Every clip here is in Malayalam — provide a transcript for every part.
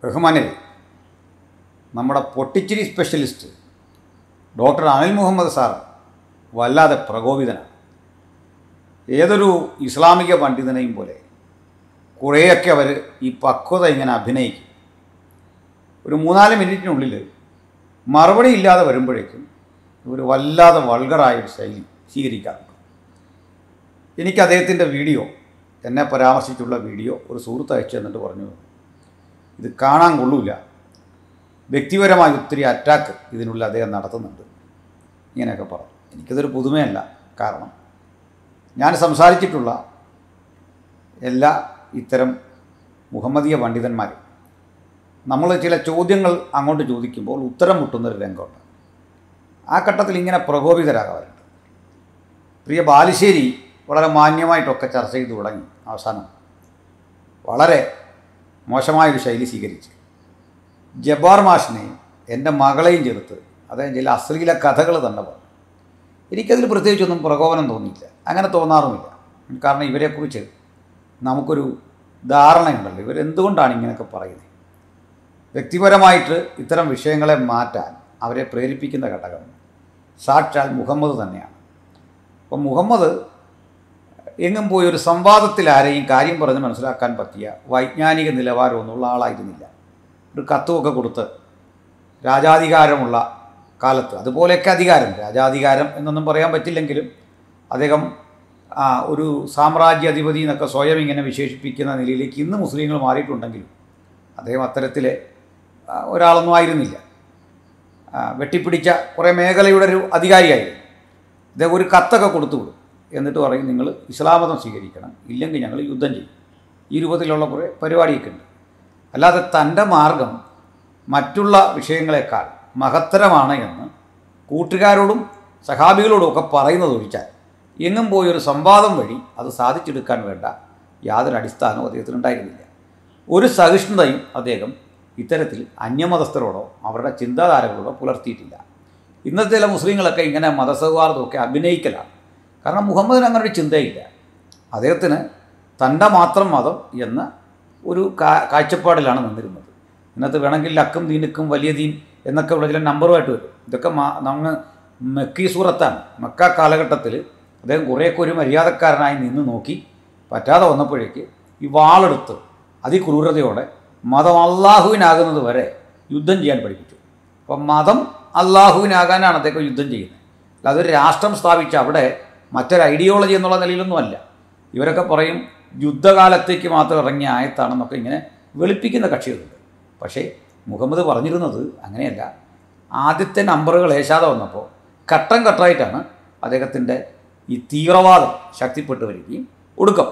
ബഹുമാനിൽ നമ്മുടെ പൊട്ടിച്ചിരി specialist doctor Anil Muhammad sir വല്ലാതെ പ്രകോപിതനാണ് ഏതൊരു ഇസ്ലാമിക പണ്ഡിതനെയും പോലെ കുറേയൊക്കെ അവർ ഈ പക്വത ഇങ്ങനെ അഭിനയിക്കും ഒരു മൂന്നാല് മിനിറ്റിനുള്ളിൽ മറുപടി ഇല്ലാതെ വരുമ്പോഴേക്കും ഒരു വല്ലാതെ വൾഗറായ ഒരു ശൈലി സ്വീകരിക്കാറുണ്ട് എനിക്ക് അദ്ദേഹത്തിൻ്റെ വീഡിയോ എന്നെ പരാമർശിച്ചുള്ള വീഡിയോ ഒരു സുഹൃത്ത് അയച്ചു തന്നിട്ട് പറഞ്ഞു ഇത് കാണാൻ കൊള്ളൂല വ്യക്തിപരമായ ഒത്തിരി അറ്റാക്ക് ഇതിനുള്ളിൽ അദ്ദേഹം നടത്തുന്നുണ്ട് ഇങ്ങനെയൊക്കെ പറഞ്ഞു എനിക്കതൊരു പുതുമയല്ല കാരണം ഞാൻ സംസാരിച്ചിട്ടുള്ള എല്ലാ ഇത്തരം മുഹമ്മദീയ പണ്ഡിതന്മാരും നമ്മൾ ചില ചോദ്യങ്ങൾ അങ്ങോട്ട് ചോദിക്കുമ്പോൾ ഉത്തരം മുട്ടുന്നൊരു രംഗമുണ്ട് ആ ഘട്ടത്തിൽ ഇങ്ങനെ പ്രകോപിതരാകാറുണ്ട് പ്രിയ ബാലുശ്ശേരി വളരെ മാന്യമായിട്ടൊക്കെ ചർച്ച ചെയ്തു തുടങ്ങി അവസാനം വളരെ മോശമായൊരു ശൈലി സ്വീകരിച്ച് ജബ്ബാർ മാഷിനെയും എൻ്റെ മകളെയും ചേർത്ത് അദ്ദേഹം ചില അശ്ലീല കഥകൾ തന്നെ പറഞ്ഞു എനിക്കതിൽ പ്രത്യേകിച്ചൊന്നും പ്രകോപനം തോന്നിയില്ല അങ്ങനെ തോന്നാറുമില്ല കാരണം ഇവരെക്കുറിച്ച് നമുക്കൊരു ധാരണയുണ്ടല്ലോ ഇവരെന്തുകൊണ്ടാണ് ഇങ്ങനെയൊക്കെ പറയുന്നത് വ്യക്തിപരമായിട്ട് ഇത്തരം വിഷയങ്ങളെ മാറ്റാൻ അവരെ പ്രേരിപ്പിക്കുന്ന ഘടകം സാക്ഷാൽ മുഹമ്മദ് തന്നെയാണ് അപ്പം മുഹമ്മദ് എങ്ങും പോയി ഒരു സംവാദത്തിൽ ആരെയും കാര്യം പറഞ്ഞ് മനസ്സിലാക്കാൻ പറ്റിയ വൈജ്ഞാനിക നിലവാരമൊന്നുള്ള ആളായിരുന്നില്ല ഒരു കത്തുമൊക്കെ കൊടുത്ത് രാജാധികാരമുള്ള കാലത്ത് അതുപോലെയൊക്കെ അധികാരം രാജാധികാരം എന്നൊന്നും പറയാൻ പറ്റില്ലെങ്കിലും അദ്ദേഹം ആ, ഒരു സാമ്രാജ്യാധിപതി എന്നൊക്കെ സ്വയം ഇങ്ങനെ വിശേഷിപ്പിക്കുന്ന നിലയിലേക്ക് ഇന്ന് മുസ്ലിങ്ങൾ മാറിയിട്ടുണ്ടെങ്കിലും അദ്ദേഹം അത്തരത്തിലെ ആ, ഒരാളൊന്നും ആയിരുന്നില്ല ആ, വെട്ടിപ്പിടിച്ച കുറേ മേഖലയുടെ ഒരു അധികാരിയായിരുന്നു അദ്ദേഹം ഒരു കത്തൊക്കെ കൊടുത്തു വിടും എന്നിട്ട് പറയും നിങ്ങൾ ഇസ്ലാം മതം സ്വീകരിക്കണം ഇല്ലെങ്കിൽ ഞങ്ങൾ യുദ്ധം ചെയ്യും ഈ രൂപത്തിലുള്ള കുറേ പരിപാടിയൊക്കെ ഉണ്ട് അല്ലാതെ തൻ്റെ മാർഗം മറ്റുള്ള വിഷയങ്ങളെക്കാൾ മഹത്തരമാണ് എന്ന് കൂട്ടുകാരോടും സഹാബികളോടും ഒക്കെ പറയുന്നത് ഒഴിച്ചാൽ എങ്ങും പോയി ഒരു സംവാദം വഴി അത് സാധിച്ചെടുക്കാൻ വേണ്ട യാതൊരു അടിസ്ഥാനവും അദ്ദേഹത്തിന് ഉണ്ടായിരുന്നില്ല ഒരു സഹിഷ്ണുതയും അദ്ദേഹം ഇത്തരത്തിൽ അന്യമതസ്ഥരോടോ അവരുടെ ചിന്താധാരകളോടോ പുലർത്തിയിട്ടില്ല ഇന്നത്തെ ചില മുസ്ലിങ്ങളൊക്കെ ഇങ്ങനെ മതസൗഹാർദ്ദമൊക്കെ അഭിനയിക്കലാണ് കാരണം മുഹമ്മദിന് അങ്ങനെ ഒരു ചിന്തയില്ല അദ്ദേഹത്തിന് തൻ്റെ മാത്രം മതം എന്ന ഒരു കാ- കാഴ്ചപ്പാടിലാണ് നിന്നിരുന്നത് ഇന്നത്തെ വേണമെങ്കിൽ ലക്കും ദീനുക്കും വലിയ ദീൻ എന്നൊക്കെ ഉള്ള ചില നമ്പറുമായിട്ട് വരും ഇതൊക്കെ മാ- അങ്ങ് മക്കി സൂറത്താണ് മക്ക കാലഘട്ടത്തിൽ അദ്ദേഹം കുറേയൊക്കെ ഒരു മര്യാദക്കാരനായി നിന്ന് നോക്കി പറ്റാതെ വന്നപ്പോഴേക്ക് ഈ വാളെടുത്ത് അതിക്രൂരതയോടെ മതം അള്ളാഹുവിനാകുന്നത് വരെ യുദ്ധം ചെയ്യാൻ പഠിപ്പിച്ചു അപ്പം മതം അള്ളാഹുവിനാകാനാണ് അദ്ദേഹം യുദ്ധം ചെയ്യുന്നത് അല്ലാതെ ഒരു രാഷ്ട്രം സ്ഥാപിച്ച് അവിടെ മറ്റൊരു ഐഡിയോളജി എന്നുള്ള നിലയിലൊന്നുമല്ല ഇവരൊക്കെ പറയും യുദ്ധകാലത്തേക്ക് മാത്രം ഇറങ്ങിയ ആയത്താണെന്നൊക്കെ ഇങ്ങനെ വെളുപ്പിക്കുന്ന കക്ഷികളുണ്ട് പക്ഷേ മുഹമ്മദ് പറഞ്ഞിരുന്നത് അങ്ങനെയല്ല ആദ്യത്തെ നമ്പറുകൾ ഏശാതെ വന്നപ്പോൾ ഘട്ടം ഘട്ടമായിട്ടാണ് അദ്ദേഹത്തിൻ്റെ ഈ തീവ്രവാദം ശക്തിപ്പെട്ടു വരികയും ഒടുക്കം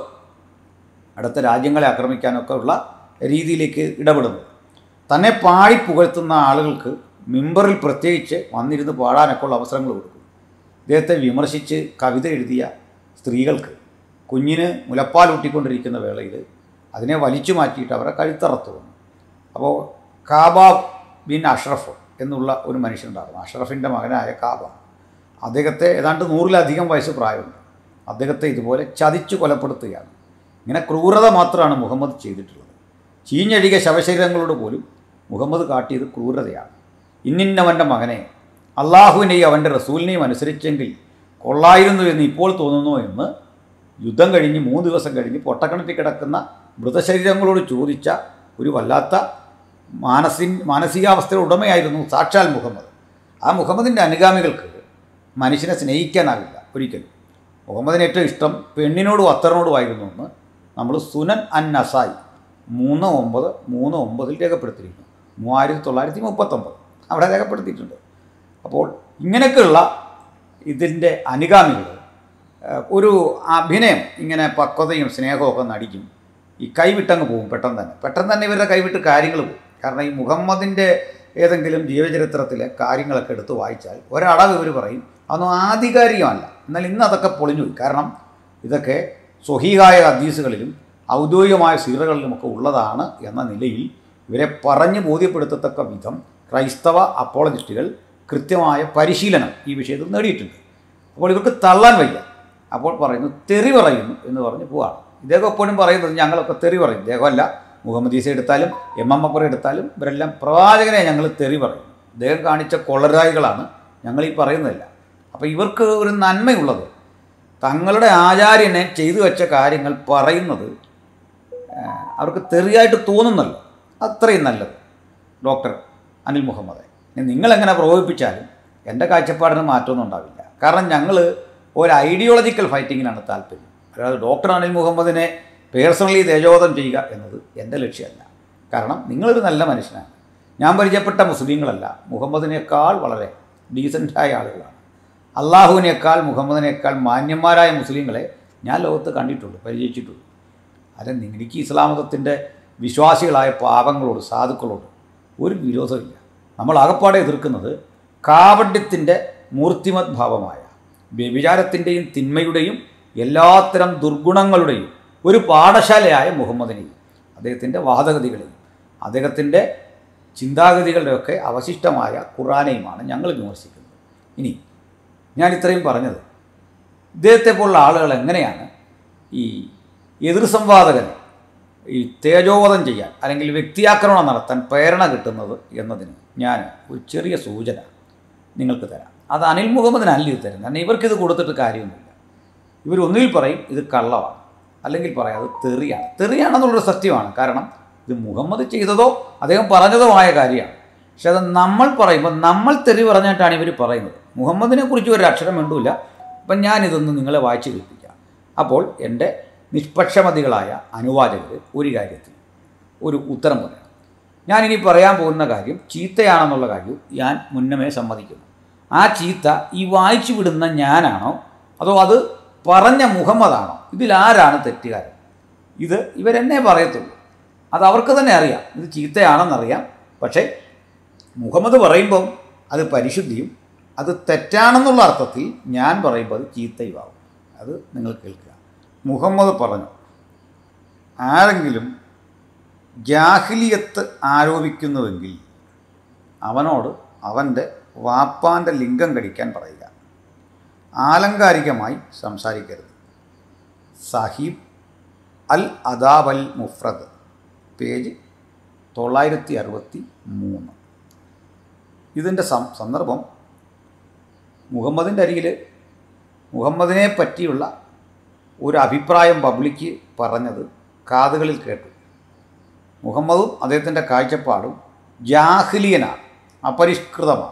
അടുത്ത രാജ്യങ്ങളെ ആക്രമിക്കാനൊക്കെ ഉള്ള രീതിയിലേക്ക് ഇടപെടുന്നത് തന്നെ പാടി പുകഴ്ത്തുന്ന ആളുകൾക്ക് മിമ്പറിൽ പ്രത്യേകിച്ച് വന്നിരുന്ന് പാടാനൊക്കെ ഉള്ള അവസരങ്ങൾ കൊടുക്കും ഇദ്ദേഹത്തെ വിമർശിച്ച് കവിത എഴുതിയ സ്ത്രീകൾക്ക് കുഞ്ഞിന് മുലപ്പാൽ ഊട്ടിക്കൊണ്ടിരിക്കുന്ന വേളയിൽ അതിനെ വലിച്ചു മാറ്റിയിട്ട് അവരെ കഴുത്തറത്തു വന്നു അപ്പോൾ കാബ ബിൻ അഷ്റഫ് എന്നുള്ള ഒരു മനുഷ്യനുണ്ടായിരുന്നു അഷ്റഫിൻ്റെ മകനായ കാബ അദ്ദേഹത്തെ ഏതാണ്ട് നൂറിലധികം വയസ്സ് പ്രായമുണ്ട് അദ്ദേഹത്തെ ഇതുപോലെ ചതിച്ചു കൊലപ്പെടുത്തുകയാണ് ഇങ്ങനെ ക്രൂരത മാത്രമാണ് മുഹമ്മദ് ചെയ്തിട്ടുള്ളത് ചീഞ്ഞഴുകിയ ശവശരീരങ്ങളോട് പോലും മുഹമ്മദ് കാട്ടിയത് ക്രൂരതയാണ് ഇന്നിന്നവൻ്റെ മകനെ അള്ളാഹുവിനെയും അവൻ്റെ റസൂലിനെയും അനുസരിച്ചെങ്കിൽ കൊള്ളായിരുന്നു എന്ന് ഇപ്പോൾ തോന്നുന്നു എന്ന് യുദ്ധം കഴിഞ്ഞ് മൂന്ന് ദിവസം കഴിഞ്ഞ് പൊട്ടക്കിണറ്റിൽ കിടക്കുന്ന മൃതശരീരങ്ങളോട് ചോദിച്ച ഒരു വല്ലാത്ത മാനസിൻ മാനസികാവസ്ഥയുടെ ഉടമയായിരുന്നു സാക്ഷാൽ മുഹമ്മദ് ആ മുഹമ്മദിൻ്റെ അനുഗാമികൾക്ക് മനുഷ്യനെ സ്നേഹിക്കാനാവില്ല ഒരിക്കലും മുഹമ്മദിന് ഏറ്റവും ഇഷ്ടം പെണ്ണിനോടും അത്തറിനോടുമായിരുന്നു എന്ന് നമ്മൾ സുനൻ അൻ നസായി മൂന്ന് ഒമ്പത് മൂന്ന് ഒമ്പതിൽ രേഖപ്പെടുത്തിയിരിക്കുന്നു മൂവായിരത്തി തൊള്ളായിരത്തി മുപ്പത്തൊമ്പത് അവിടെ രേഖപ്പെടുത്തിയിട്ടുണ്ട് അപ്പോൾ ഇങ്ങനെയൊക്കെയുള്ള ഇതിൻ്റെ അനുഗാമികൾ ഏഹ്, ഒരു അഭിനയം ഇങ്ങനെ പക്വതയും സ്നേഹമൊക്കെ നടിക്കും ഈ കൈവിട്ടങ്ങ് പോകും പെട്ടെന്ന് തന്നെ പെട്ടെന്ന് തന്നെ ഇവരുടെ കൈവിട്ട് കാര്യങ്ങൾ പോകും കാരണം ഈ മുഹമ്മദിൻ്റെ ഏതെങ്കിലും ജീവചരിത്രത്തിലെ കാര്യങ്ങളൊക്കെ എടുത്ത് വായിച്ചാൽ ഒരളവ് ഇവർ പറയും അതൊന്നും ആധികാരികമല്ല എന്നാൽ ഇന്ന് അതൊക്കെ പൊളിഞ്ഞു പോയി കാരണം ഇതൊക്കെ സ്വഹീഹായ ഹദീസുകളിലും ഔദ്യോഗികമായ സീറകളിലുമൊക്കെ ഉള്ളതാണ് എന്ന നിലയിൽ ഇവരെ പറഞ്ഞ് ബോധ്യപ്പെടുത്തത്തക്ക വിധം ക്രൈസ്തവ അപ്പോളജിസ്റ്റുകൾ കൃത്യമായ പരിശീലനം ഈ വിഷയത്തിൽ നേടിയിട്ടുണ്ട് അപ്പോൾ ഇവർക്ക് തള്ളാൻ വയ്യ അപ്പോൾ പറയുന്നു തെറി പറയുന്നു എന്ന് പറഞ്ഞ് പോവാണ് ഇദ്ദേഹം എപ്പോഴും പറയുന്നത് ഞങ്ങളൊക്കെ തെറി പറയും ഇദ്ദേഹമല്ല മുഹമ്മദ് ഈസ എടുത്താലും എം എം അക്ബർ എടുത്താലും ഇവരെല്ലാം പ്രവാചകനെ ഞങ്ങൾ തെറി പറയും അദ്ദേഹം കാണിച്ച കൊള്ളരായികളാണ് ഞങ്ങൾ ഈ പറയുന്നതല്ല അപ്പോൾ ഇവർക്ക് ഒരു നന്മയുള്ളത് തങ്ങളുടെ ആചാര്യനെ ചെയ്തു വെച്ച കാര്യങ്ങൾ പറയുന്നത് ആ, അവർക്ക് തെറിയായിട്ട് തോന്നുന്നല്ലോ അത്രയും നല്ലത് ഡോക്ടർ അനിൽ മുഹമ്മദ് ഇനി നിങ്ങളെങ്ങനെ പ്രകോപിപ്പിച്ചാലും എൻ്റെ കാഴ്ചപ്പാടിന് മാറ്റമൊന്നും ഉണ്ടാവില്ല കാരണം ഞങ്ങൾ ഒരു ഐഡിയോളജിക്കൽ ഫൈറ്റിങ്ങിനാണ് താല്പര്യം അതായത് ഡോക്ടർ അനിൽ മുഹമ്മദിനെ പേഴ്സണലി തേജോവധം ചെയ്യുക എന്നത് എൻ്റെ ലക്ഷ്യമല്ല കാരണം നിങ്ങളൊരു നല്ല മനുഷ്യനാണ് ഞാൻ പരിചയപ്പെട്ട മുസ്ലിങ്ങളല്ല മുഹമ്മദിനേക്കാൾ വളരെ ഡീസൻ്റായ ആളുകളാണ് അള്ളാഹുവിനേക്കാൾ മുഹമ്മദിനേക്കാൾ മാന്യന്മാരായ മുസ്ലിങ്ങളെ ഞാൻ ലോകത്ത് കണ്ടിട്ടുള്ളൂ പരിചയിച്ചിട്ടുള്ളൂ അത് എനിക്ക് ഇസ്ലാം മതത്തിൻ്റെ വിശ്വാസികളായ പാപങ്ങളോട് സാധുക്കളോട് ഒരു വിരോധമില്ല നമ്മൾ ആകപ്പാടെ എതിർക്കുന്നത് കാപണ്യത്തിൻ്റെ മൂർത്തിമത് ഭാവമായ വ്യഭിചാരത്തിൻ്റെയും തിന്മയുടെയും എല്ലാത്തരം ദുർഗുണങ്ങളുടെയും ഒരു പാഠശാലയായ മുഹമ്മദിനെയും അദ്ദേഹത്തിൻ്റെ വാദഗതികളെയും അദ്ദേഹത്തിൻ്റെ ചിന്താഗതികളുടെയൊക്കെ അവശിഷ്ടമായ ഖുറാനെയുമാണ് ഞങ്ങൾ വിമർശിക്കുന്നത് ഇനി ഞാൻ ഇത്രയും പറഞ്ഞത് ഇദ്ദേഹത്തെ പോലുള്ള ആളുകൾ എങ്ങനെയാണ് ഈ എതിർ സംവാദകനെ ഈ തേജോവധം ചെയ്യാൻ അല്ലെങ്കിൽ വ്യക്തിയാക്രമണം നടത്താൻ പ്രേരണ കിട്ടുന്നത് എന്നതിന് ഞാൻ ഒരു ചെറിയ സൂചന നിങ്ങൾക്ക് തരാം അത് അനിൽ മുഹമ്മദിനല്ല ഇത് തരുന്നത് കാരണം ഇവർക്കിത് കൊടുത്തിട്ട് കാര്യമൊന്നുമില്ല ഇവർ ഒന്നുകിൽ പറയും ഇത് കള്ളമാണ് അല്ലെങ്കിൽ പറയാം അത് തെറിയാണ് തെറിയാണെന്നുള്ളൊരു സത്യമാണ് കാരണം ഇത് മുഹമ്മദ് ചെയ്തതോ അദ്ദേഹം പറഞ്ഞതോ ആയ കാര്യമാണ് പക്ഷെ അത് നമ്മൾ പറയുമ്പോൾ നമ്മൾ തെറി പറഞ്ഞിട്ടാണ് ഇവർ പറയുന്നത് മുഹമ്മദിനെ കുറിച്ച് ഒരു അക്ഷരം വേണ്ടൂല അപ്പം ഞാനിതൊന്ന് നിങ്ങളെ വായിച്ചു കേൾപ്പിക്കാം അപ്പോൾ എൻ്റെ നിഷ്പക്ഷമതികളായ അനുവാചകർ ഒരു കാര്യത്തിൽ ഒരു ഉത്തരം പറയണം ഞാനിനി പറയാൻ പോകുന്ന കാര്യം ചീത്തയാണെന്നുള്ള കാര്യം ഞാൻ മുന്നമേ സമ്മതിക്കുന്നു ആ ചീത്ത ഈ വായിച്ചു വിടുന്ന ഞാനാണോ അതോ അത് പറഞ്ഞ മുഹമ്മദാണോ ഇതിലാരാണ് തെറ്റുകാരൻ ഇത് ഇവരെന്നെ പറയത്തുള്ളൂ അത് അവർക്ക് തന്നെ അറിയാം ഇത് ചീത്തയാണെന്നറിയാം പക്ഷേ മുഹമ്മദ് പറയുമ്പം അത് പരിശുദ്ധിയും അത് തെറ്റാണെന്നുള്ള അർത്ഥത്തിൽ ഞാൻ പറയുമ്പോൾ അത് ചീത്തയുമാവും അത് നിങ്ങൾ കേൾക്കുക മുഹമ്മദ് പറഞ്ഞു ആരെങ്കിലും ജാഹിലിയത്ത് ആരോപിക്കുന്നുവെങ്കിൽ അവനോട് അവൻ്റെ വാപ്പാൻ്റെ ലിംഗം കടിക്കാൻ പറയുക ആലങ്കാരികമായി സംസാരിക്കരുത് സാഹിബ് അൽ അദാബ് അൽ മുഫ്രദ് പേജ് തൊള്ളായിരത്തി അറുപത്തി മൂന്ന് ഇതിൻ്റെ സം സന്ദർഭം മുഹമ്മദിൻ്റെ അരികിൽ മുഹമ്മദിനെ പറ്റിയുള്ള ഒരു അഭിപ്രായം പബ്ലിക്ക് പറഞ്ഞത് കാതുകളിൽ കേട്ടു മുഹമ്മദും അദ്ദേഹത്തിൻ്റെ കാഴ്ചപ്പാടും ജാഹ്ലിയനാണ് അപരിഷ്കൃതമാണ്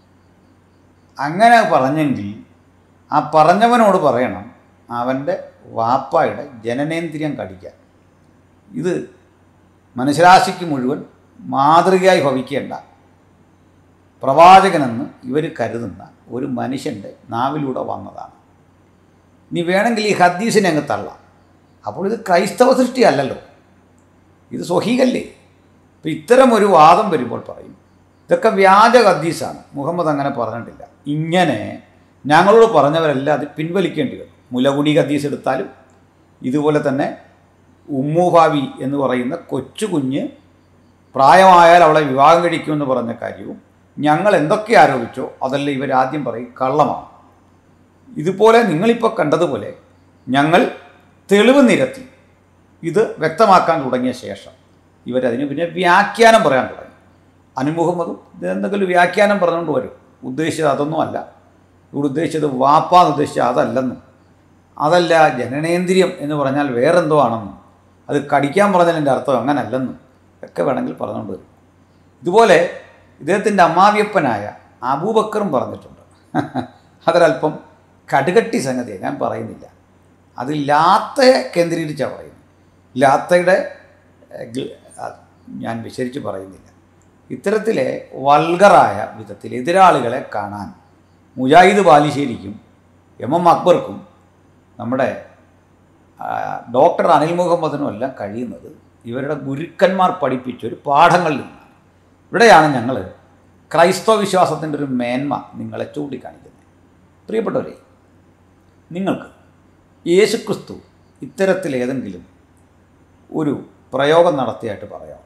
അങ്ങനെ പറഞ്ഞെങ്കിൽ ആ പറഞ്ഞവനോട് പറയണം അവൻ്റെ വാപ്പായുടെ ജനനേന്ദ്രിയം കടിക്കാൻ ഇത് മനുഷ്യരാശിക്ക് മുഴുവൻ മാതൃകയായി ഭവിക്കേണ്ട പ്രവാചകനെന്ന് ഇവർ കരുതുന്ന ഒരു മനുഷ്യൻ്റെ നാവിലൂടെ വന്നതാണ് ഇനി വേണമെങ്കിൽ ഈ ഹദീസിനെ അങ്ങ് തള്ളാം അപ്പോൾ ഇത് ക്രൈസ്തവ സൃഷ്ടിയല്ലല്ലോ ഇത് സ്വഹീകല്ലേ ഇപ്പം ഇത്തരം ഒരു വാദം വരുമ്പോൾ പറയും ഇതൊക്കെ വ്യാജ ഹദീസാണ് മുഹമ്മദ് അങ്ങനെ പറഞ്ഞിട്ടില്ല ഇങ്ങനെ ഞങ്ങളോട് പറഞ്ഞവരെല്ലാം അത് പിൻവലിക്കേണ്ടി വരും മുലകുടി ഹദീസ് എടുത്താലും ഇതുപോലെ തന്നെ ഉമ്മുഭാവി എന്ന് പറയുന്ന കൊച്ചു കുഞ്ഞ് പ്രായമായാൽ അവളെ വിവാഹം കഴിക്കുമെന്ന് പറഞ്ഞ കാര്യവും ഞങ്ങൾ എന്തൊക്കെ ആരോപിച്ചോ അതെല്ലാം ഇവരാദ്യം പറയും കള്ളമാണ് ഇതുപോലെ നിങ്ങളിപ്പോൾ കണ്ടതുപോലെ ഞങ്ങൾ തെളിവ് നിരത്തി ഇത് വ്യക്തമാക്കാൻ തുടങ്ങിയ ശേഷം ഇവരതിന് പിന്നെ വ്യാഖ്യാനം പറയാൻ തുടങ്ങി അനുമുഹമ്മദും ഇത് എന്തെങ്കിലും വ്യാഖ്യാനം പറഞ്ഞുകൊണ്ട് വരും ഉദ്ദേശിച്ചത് അതൊന്നും അല്ല ഇവിടെ ഉദ്ദേശിച്ചത് വാപ്പാന്ന് ഉദ്ദേശിച്ചത് അതല്ലെന്നും അതല്ല ജനനേന്ദ്രിയം എന്ന് പറഞ്ഞാൽ വേറെന്തോ ആണെന്നും അത് കടിക്കാൻ പറഞ്ഞതിൻ്റെ അർത്ഥം അങ്ങനല്ലെന്നും ഒക്കെ വേണമെങ്കിൽ പറഞ്ഞുകൊണ്ട് വരും ഇതുപോലെ ഇദ്ദേഹത്തിൻ്റെ അമ്മാവിയപ്പനായ അബൂബക്കറും പറഞ്ഞിട്ടുണ്ട് അതൊരല്പം കടുകട്ടി സംഗതിയാണ് ഞാൻ പറയുന്നില്ല അത് ലാത്തയെ കേന്ദ്രീകരിച്ചാണ് പറയുന്നത് ലാത്തയുടെ ഏഹ്, ഗ്ല- അത് ഞാൻ വിശരിച്ച് പറയുന്നില്ല ഇത്തരത്തിലെ വൾഗറായ വിധത്തിൽ എതിരാളികളെ കാണാൻ മുജാഹിദ് ബാലിശ്ശേരിക്കും എം എം അക്ബർക്കും നമ്മുടെ ആ, ഡോക്ടർ അനിൽ മുഹമ്മദിനും എല്ലാം കഴിയുന്നത് ഇവരുടെ ഗുരുക്കന്മാർ പഠിപ്പിച്ച ഒരു പാഠങ്ങളിൽ നിന്നാണ് ഇവിടെയാണ് ഞങ്ങൾ ക്രൈസ്തവ വിശ്വാസത്തിൻ്റെ ഒരു മേന്മ നിങ്ങളെ ചൂണ്ടിക്കാണിക്കുന്നത് പ്രിയപ്പെട്ടവരെ നിങ്ങൾക്ക് യേശുക്രിസ്തു ഇത്തരത്തിലേതെങ്കിലും ഒരു പ്രയോഗം നടത്തിയായിട്ട് പറയാം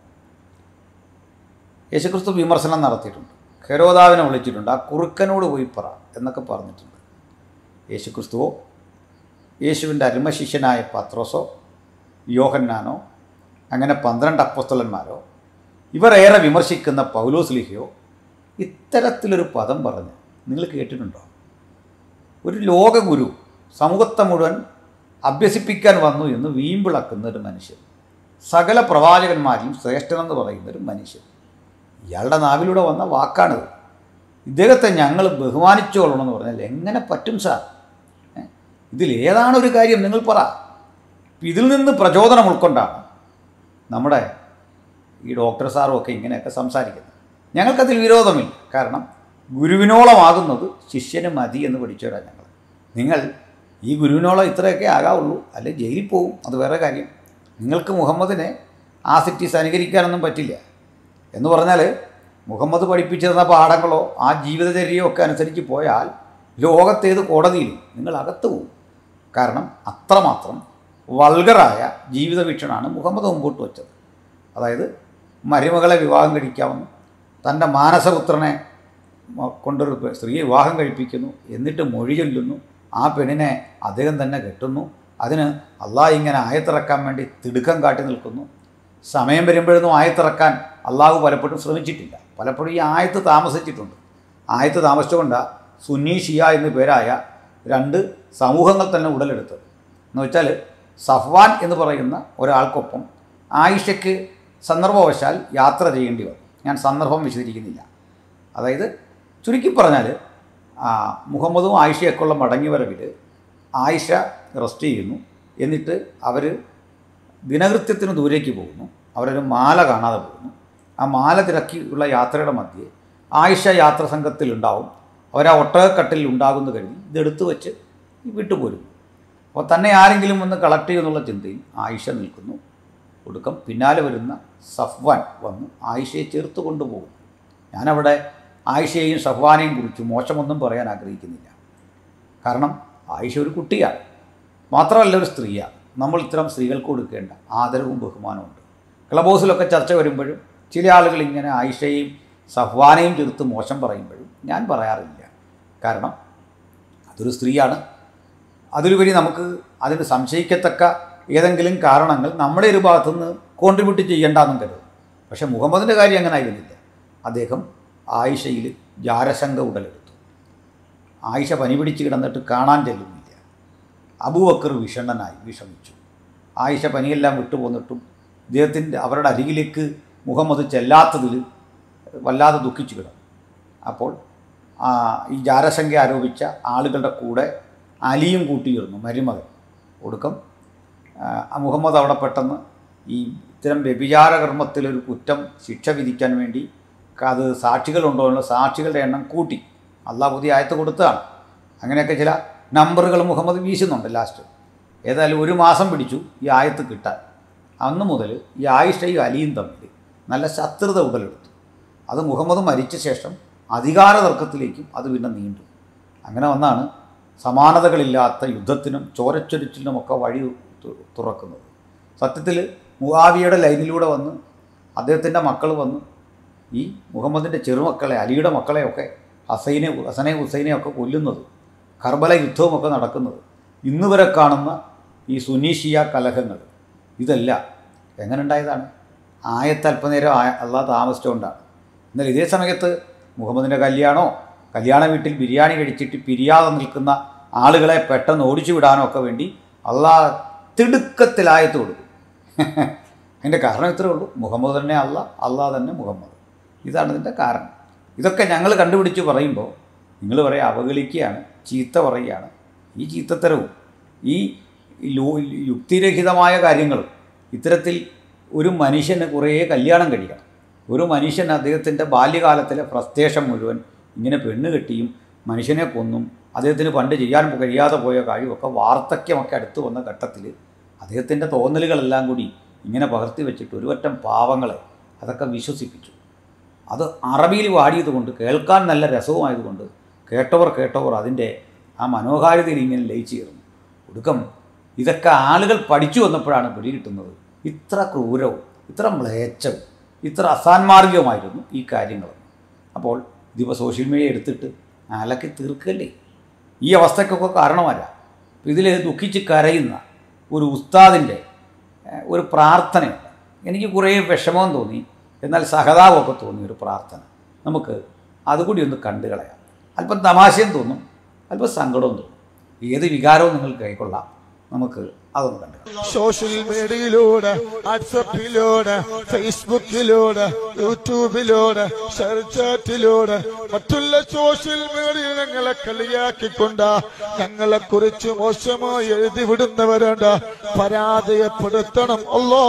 യേശുക്രിസ്തു വിമർശനം നടത്തിയിട്ടുണ്ട് ഹെരോദാവിനെ വിളിച്ചിട്ടുണ്ട് ആ കുറുക്കനോട് പോയി പറ എന്നൊക്കെ പറഞ്ഞിട്ടുണ്ട് യേശുക്രിസ്തുവോ യേശുവിൻ്റെ അരുമശിഷ്യനായ പത്രോസോ യോഹന്നാനോ അങ്ങനെ പന്ത്രണ്ട് അപ്പസ്തലന്മാരോ ഇവരേറെ വിമർശിക്കുന്ന പൗലോസ്ലിഹയോ ഇത്തരത്തിലൊരു പദം പറഞ്ഞ് നിങ്ങൾ കേട്ടിട്ടുണ്ടോ ഒരു ലോകഗുരു സമൂഹത്തെ മുഴുവൻ അഭ്യസിപ്പിക്കാൻ വന്നു എന്ന് വീമ്പിളക്കുന്ന ഒരു മനുഷ്യൻ സകല പ്രവാചകന്മാരിലും ശ്രേഷ്ഠനെന്ന് പറയുന്ന ഒരു മനുഷ്യൻ ഇയാളുടെ നാവിലൂടെ വന്ന വാക്കാണിത് ഇദ്ദേഹത്തെ ഞങ്ങൾ ബഹുമാനിച്ചോളണമെന്ന് പറഞ്ഞാൽ എങ്ങനെ പറ്റും സാർ ഏ? ഇതിലേതാണ് ഒരു കാര്യം നിങ്ങൾ പറ ഇതിൽ നിന്ന് പ്രചോദനം ഉൾക്കൊണ്ടാണ് നമ്മുടെ ഈ ഡോക്ടർ സാറും ഒക്കെ ഇങ്ങനെയൊക്കെ സംസാരിക്കുന്നത് ഞങ്ങൾക്കതിൽ വിരോധമില്ല കാരണം ഗുരുവിനോളമാകുന്നത് ശിഷ്യന് മതി എന്ന് പഠിച്ചവരാണ് ഞങ്ങൾ നിങ്ങൾ ഈ ഗുരുവിനോളം ഇത്രയൊക്കെ ആകാവുള്ളൂ അല്ലെ ജയിലിൽ പോവും അത് വേറെ കാര്യം നിങ്ങൾക്ക് മുഹമ്മദിനെ ആ സിറ്റീസ് അനുകരിക്കാനൊന്നും പറ്റില്ല എന്ന് പറഞ്ഞാൽ മുഹമ്മദ് പഠിപ്പിച്ചു തന്ന പാഠങ്ങളോ ആ ജീവിതചര്യയോ ഒക്കെ അനുസരിച്ച് പോയാൽ ലോകത്തേത് കോടതിയിലും നിങ്ങൾ അകത്ത് പോകും കാരണം അത്രമാത്രം വൾഗറായ ജീവിത വീക്ഷണമാണ് മുഹമ്മദ് മുമ്പോട്ട് വച്ചത് അതായത് മരുമകളെ വിവാഹം കഴിക്കാമെന്നും തൻ്റെ മാനസപുത്രനെ മ- കൊണ്ടൊരു പെ- സ്ത്രീയെ വിവാഹം കഴിപ്പിക്കുന്നു എന്നിട്ട് മൊഴി ചൊല്ലുന്നു ആ പെണ്ണിനെ അദ്ദേഹം തന്നെ കെട്ടുന്നു അതിന് അള്ളാഹ് ഇങ്ങനെ ആയത്തിറക്കാൻ വേണ്ടി തിടുക്കം കാട്ടി നിൽക്കുന്നു സമയം വരുമ്പോഴൊന്നും ആയത്തിറക്കാൻ അള്ളാഹു പലപ്പോഴും ശ്രമിച്ചിട്ടില്ല പലപ്പോഴും ഈ ആയത്ത് താമസിച്ചിട്ടുണ്ട് ആയത്ത് താമസിച്ചുകൊണ്ടാണ് സുന്നി ഷിയ എന്നു പേരായ രണ്ട് സമൂഹങ്ങൾ തന്നെ ഉടലെടുത്തത് എന്ന് വെച്ചാൽ സഫ്വാൻ എന്ന് പറയുന്ന ഒരാൾക്കൊപ്പം ആയിഷയ്ക്ക് സന്ദർഭവശാൽ യാത്ര ചെയ്യേണ്ടി വന്നു ഞാൻ സന്ദർഭം വിശദീകരിക്കുന്നില്ല അതായത് ചുരുക്കി പറഞ്ഞാൽ ആ, മുഹമ്മദും ആയിഷയൊക്കെയുള്ള മടങ്ങി വരവിൽ ആയിഷ റെസ്റ്റ് ചെയ്യുന്നു എന്നിട്ട് അവർ ദിനകൃത്യത്തിന് ദൂരേക്ക് പോകുന്നു അവരൊരു മാല കാണാതെ പോകുന്നു ആ മാല തിരക്കിയുള്ള യാത്രയുടെ മധ്യേ ആയിഷ യാത്ര സംഘത്തിലുണ്ടാവും അവർ ആ ഒട്ടകക്കട്ടിൽ ഉണ്ടാകുന്നു കരുതി ഇതെടുത്ത് വെച്ച് വിട്ടുപോരുന്നു അപ്പോൾ തന്നെ ആരെങ്കിലും വന്ന് കളക്ട് ചെയ്യുമെന്നുള്ള ചിന്തയിൽ ആയിഷ നിൽക്കുന്നു ഒടുക്കം പിന്നാലെ വരുന്ന സഫ്വാൻ വന്ന് ആയിഷയെ ചേർത്ത് കൊണ്ടുപോകും ഞാനവിടെ ആയിഷയെയും സഫ്വാനെയും കുറിച്ച് മോശമൊന്നും പറയാൻ ആഗ്രഹിക്കുന്നില്ല കാരണം ആയിഷ ഒരു കുട്ടിയാണ് മാത്രമല്ല ഒരു സ്ത്രീയാണ് നമ്മൾ ഇത്തരം സ്ത്രീകൾക്ക് കൊടുക്കേണ്ട ആദരവും ബഹുമാനമുണ്ട് ക്ലബ് ഹൗസിലൊക്കെ ചർച്ച വരുമ്പോഴും ചില ആളുകൾ ഇങ്ങനെ ആയിഷയെയും സഫ്വാനെയും ചേർത്ത് മോശം പറയുമ്പോഴും ഞാൻ പറയാറില്ല കാരണം അതൊരു സ്ത്രീയാണ് അതിലുപരി നമുക്ക് അതിന് സംശയിക്കത്തക്ക ഏതെങ്കിലും കാരണങ്ങൾ നമ്മുടെ ഒരു ഭാഗത്തുനിന്ന് കോൺട്രിബ്യൂട്ട് ചെയ്യേണ്ടെന്നും കരുതും പക്ഷേ മുഹമ്മദിൻ്റെ കാര്യം അങ്ങനെ ആയിരുന്നില്ല അദ്ദേഹം ആയിഷയിൽ ജാരശങ്ക ഉടലെടുത്തു ആയിഷ പനി പിടിച്ച് കിടന്നിട്ട് കാണാൻ ചെല്ലുന്നില്ല അബൂബക്കർ വിഷണ്ണനായി വിഷമിച്ചു ആയിഷ പനിയെല്ലാം വിട്ടുപോന്നിട്ടും ഇദ്ദേഹത്തിൻ്റെ അവരുടെ അരികിലേക്ക് മുഹമ്മദ് ചെല്ലാത്തതിൽ വല്ലാതെ ദുഃഖിച്ചു കിടന്നു അപ്പോൾ ആ, ഈ ജാരശങ്ക ആരോപിച്ച ആളുകളുടെ കൂടെ അലിയും കൂട്ടിയിരുന്നു മരുമകൻ ഒടുക്കം ആ, മുഹമ്മദ് അവിടെ പെട്ടെന്ന് ഈ ഇത്തരം വ്യഭിചാര കർമ്മത്തിലൊരു കുറ്റം ശിക്ഷ വിധിക്കാൻ വേണ്ടി അത് സാക്ഷികളുണ്ടോ എന്നുള്ള സാക്ഷികളുടെ എണ്ണം കൂട്ടി അള്ളാഹ് പുതിയ ആയത്ത് കൊടുത്തതാണ് അങ്ങനെയൊക്കെ ചില നമ്പറുകൾ മുഹമ്മദ് വീശുന്നുണ്ട് ലാസ്റ്റ് ഏതായാലും ഒരു മാസം പിടിച്ചു ഈ ആയത്ത് കിട്ടാൻ അന്ന് മുതൽ ഈ ആയിഷയും അലിയും തമ്മിൽ നല്ല ശത്രുത ഉടലെടുത്തു അത് മുഹമ്മദ് മരിച്ച ശേഷം അധികാര തർക്കത്തിലേക്കും അത് പിന്നെ നീണ്ടു അങ്ങനെ വന്നാണ് സമാനതകളില്ലാത്ത യുദ്ധത്തിനും ചോരച്ചൊരിച്ചിലുമൊക്കെ വഴി തു- തുറക്കുന്നത് സത്യത്തിൽ മുവാവിയുടെ ലൈനിലൂടെ വന്ന് അദ്ദേഹത്തിൻ്റെ മക്കൾ വന്ന് ഈ മുഹമ്മദിൻ്റെ ചെറുമക്കളെ അലിയുടെ മക്കളെയൊക്കെ ഹസൈനെ ഹസനെ ഹുസൈനെ ഒക്കെ കൊല്ലുന്നത് കർബല യുദ്ധവുമൊക്കെ നടക്കുന്നത് ഇന്ന് വരെ കാണുന്ന ഈ സുനീഷിയ കലഹങ്ങൾ ഇതെല്ലാം എങ്ങനെ ഉണ്ടായതാണ് ആയത്ത് അല്പനേരം ആയ അള്ളാഹ് താമസിച്ചുകൊണ്ടാണ് എന്നാൽ ഇതേ സമയത്ത് മുഹമ്മദിൻ്റെ കല്യാണോ കല്യാണ വീട്ടിൽ ബിരിയാണി കഴിച്ചിട്ട് പിരിയാതെ നിൽക്കുന്ന ആളുകളെ പെട്ടെന്ന് ഓടിച്ചു വിടാനോ ഒക്കെ വേണ്ടി അള്ളാഹ് തിടുക്കത്തിലായത്ത് കൊടുക്കും അതിൻ്റെ കാരണം ഇത്രേ ഉള്ളൂ മുഹമ്മദ് തന്നെ അല്ല അള്ളാഹ് തന്നെ മുഹമ്മദ് ഇതാണ് ഇതിൻ്റെ കാരണം ഇതൊക്കെ ഞങ്ങൾ കണ്ടുപിടിച്ച് പറയുമ്പോൾ നിങ്ങൾ പറയാം അവഗണിക്കുകയാണ് ചീത്ത പറയുകയാണ് ഈ ചീത്തത്തരവും ഈ ലോ- യുക്തിരഹിതമായ കാര്യങ്ങളും ഇത്തരത്തിൽ ഒരു മനുഷ്യന് കുറേ കല്യാണം കഴിക്കണം ഒരു മനുഷ്യൻ അദ്ദേഹത്തിൻ്റെ ബാല്യകാലത്തിലെ ഫ്രസ്ട്രേഷൻ മുഴുവൻ ഇങ്ങനെ പെണ്ണ് കെട്ടിയും മനുഷ്യനെ കൊന്നും അദ്ദേഹത്തിന് പണ്ട് ചെയ്യാൻ കഴിയാതെ പോയ കഴിവൊക്കെ വാർദ്ധക്യമൊക്കെ അടുത്ത് വന്ന ഘട്ടത്തിൽ അദ്ദേഹത്തിൻ്റെ തോന്നലുകളെല്ലാം കൂടി ഇങ്ങനെ പകർത്തി വെച്ചിട്ട് ഒരു വറ്റം പാവങ്ങളെ അതൊക്കെ വിശ്വസിപ്പിച്ചു അത് അറബിയിൽ പാടിയതുകൊണ്ട് കേൾക്കാൻ നല്ല രസവുമായതുകൊണ്ട് കേട്ടവർ കേട്ടവർ അതിൻ്റെ ആ മനോഹാരിതയിൽ ഇങ്ങനെ ലയിച്ചു ചേർന്നു ഒടുക്കം ഇതൊക്കെ ആളുകൾ പഠിച്ചു വന്നപ്പോഴാണ് പിടികിട്ടുന്നത് ഇത്ര ക്രൂരവും ഇത്ര മ്ലേച്ഛവും ഇത്ര അസാൻമാർഗികമായിരുന്നു ഈ കാര്യങ്ങൾ അപ്പോൾ ഇതിപ്പോൾ സോഷ്യൽ മീഡിയ എടുത്തിട്ട് അലക്കി തീർക്കല്ലേ ഈ അവസ്ഥയ്ക്കൊക്കെ കാരണമല്ല ഇതിൽ ദുഃഖിച്ച് കരയുന്ന ഒരു ഉസ്താദിൻ്റെ ഏഹ്, ഒരു പ്രാർത്ഥനയുണ്ട് എനിക്ക് കുറേ വിഷമം തോന്നി എന്നാൽ സഹതാപമൊക്കെ തോന്നി ഒരു പ്രാർത്ഥന നമുക്ക് അതുകൂടി ഒന്ന് കണ്ടു കളയാം അല്പം തമാശയും തോന്നും അല്പം സങ്കടവും തോന്നും ഏത് വികാരവും നിങ്ങൾക്ക് കൈക്കൊള്ളാം നമുക്ക് അതൊന്ന് കണ്ടു കളയാം. സോഷ്യൽ മീഡിയയിലൂടെ വാട്സപ്പിലൂടെ ഫേസ്ബുക്കിലൂടെ യൂട്യൂബിലൂടെ ഷെയർചാറ്റിലൂടെ മറ്റുള്ള സോഷ്യൽ മീഡിയ ഞങ്ങളെ കളിയാക്കിക്കൊണ്ട് ഞങ്ങളെ കുറിച്ച് മോശമായി എഴുതി വിടുന്നവരുണ്ട് പരാജയപ്പെടുത്തണം അല്ലോ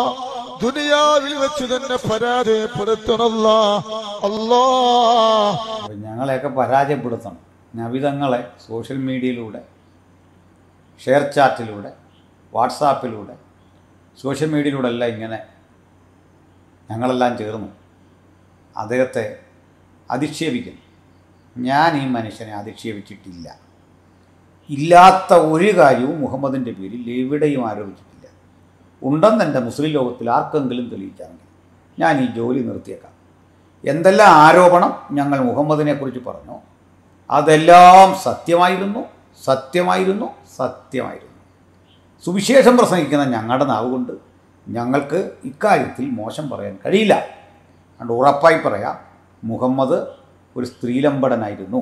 ദുനിയാവിൽ വെച്ച് തന്നെ പരാജയപ്പെടുത്തണല്ലോ അല്ലോ അപ്പോൾ ഞങ്ങളെയൊക്കെ പരാജയപ്പെടുത്തണം നവിതങ്ങളെ സോഷ്യൽ മീഡിയയിലൂടെ ഷെയർ ചാറ്റിലൂടെ വാട്സാപ്പിലൂടെ സോഷ്യൽ മീഡിയയിലൂടെ എല്ലാം ഇങ്ങനെ ഞങ്ങളെല്ലാം ചേർന്നു അദ്ദേഹത്തെ അധിക്ഷേപിക്കുന്നു ഞാൻ ഈ മനുഷ്യനെ അധിക്ഷേപിച്ചിട്ടില്ല ഇല്ലാത്ത ഒരു കാര്യവും മുഹമ്മദിൻ്റെ പേരിൽ എവിടെയും ആരോപിച്ചിട്ടില്ല ഉണ്ടെന്ന് എൻ്റെ മുസ്ലിം ലോകത്തിൽ ആർക്കെങ്കിലും തെളിയിക്കാമെങ്കിൽ ഞാൻ ഈ ജോലി നിർത്തിയേക്കാം എന്തെല്ലാം ആരോപണം ഞങ്ങൾ മുഹമ്മദിനെക്കുറിച്ച് പറഞ്ഞു അതെല്ലാം സത്യമായിരുന്നു സത്യമായിരുന്നു സത്യമായിരുന്നു സുവിശേഷം പ്രസംഗിക്കുന്ന ഞങ്ങളുടെ നാവ് കൊണ്ട് ഞങ്ങൾക്ക് ഇക്കാര്യത്തിൽ മോശം പറയാൻ കഴിയില്ല അതുകൊണ്ട് ഉറപ്പായി പറയാം മുഹമ്മദ് ഒരു സ്ത്രീലമ്പടനായിരുന്നു